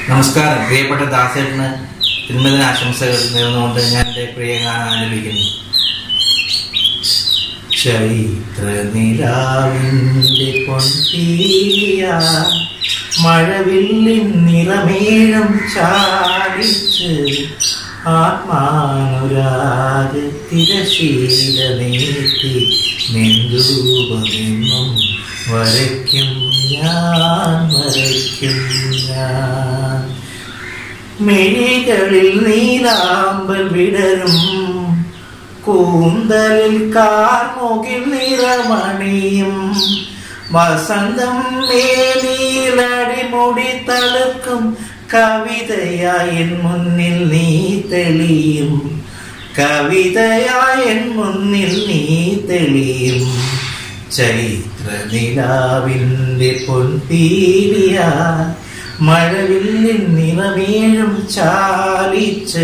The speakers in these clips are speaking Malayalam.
നമസ്കാരം പ്രിയപ്പെട്ട ദാസേട്ടന് തിരുമതിന് ആശംസകൾ നേർന്നുകൊണ്ട് ഞാൻ എൻ്റെ പ്രിയ ഗാനം ആലപിക്കുന്നു ചൈത്ര നിലാവിൻ്റെ പൊൻതീയ മഴവില്ലിൻ നിറമേഴം ചാടിച്ച് ആത്മാനുരാഗ തിരശീല നീട്ടി നെഞ്ചൂപമെന്നും വരയ്ക്കും ഞാൻ വരയ്ക്കും ഞാൻ മിഴികളിൽ നീലാമ്പൽ വിടരും കൂന്തലിൽ കാർമുകിൽ നിറമണിയും വസന്തം മേലടിമുടി തളുക്കും കവിതയായി എൻ മുന്നിൽ നീ തെളിയും കവിതയായി എൻ മുന്നിൽ നീ തെളിയും ചൈത്ര നിലാവിൻ്റെ പൊൻപീലിയ മഴവില്ലിൻ നിറമേഴും ചാലിച്ച്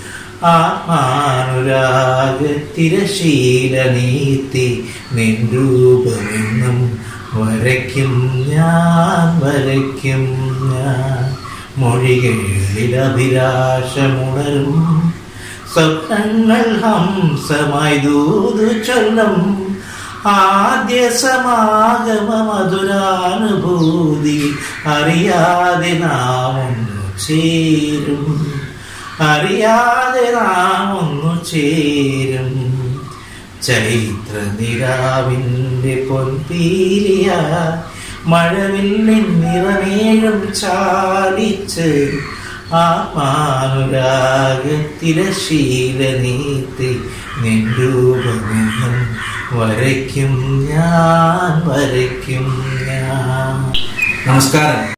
ആത്മാനുരാഗ തിരശീല നീത്തി നിൻ രൂപമെന്നും വരയ്ക്കും ഞാൻ വരയ്ക്കും ഞാൻ മൊഴികളിൽ അഭിലാഷമുണരും സ്വപ്നങ്ങൾ ഹംസമായി ദൂതു ചൊല്ലും ആദ്യ സമാഗമ മധുരാനുഭൂതി അറിയാതെ നാം ഒന്നു ചേരും അറിയാതെ നാം ഒന്നു ചേരും ചൈത്ര നിലാവിൻ്റെ പൊൻപീലിയ മഴവില്ലിൻ നിറമേഴും ചാലിച്ച് ആത്മാനുരാഗ തിരശീല നീത്തി നിൻ രൂപമെന്നും വരയ്ക്കും ഞാൻ വരയ്ക്കും ഞാൻ നമസ്കാരം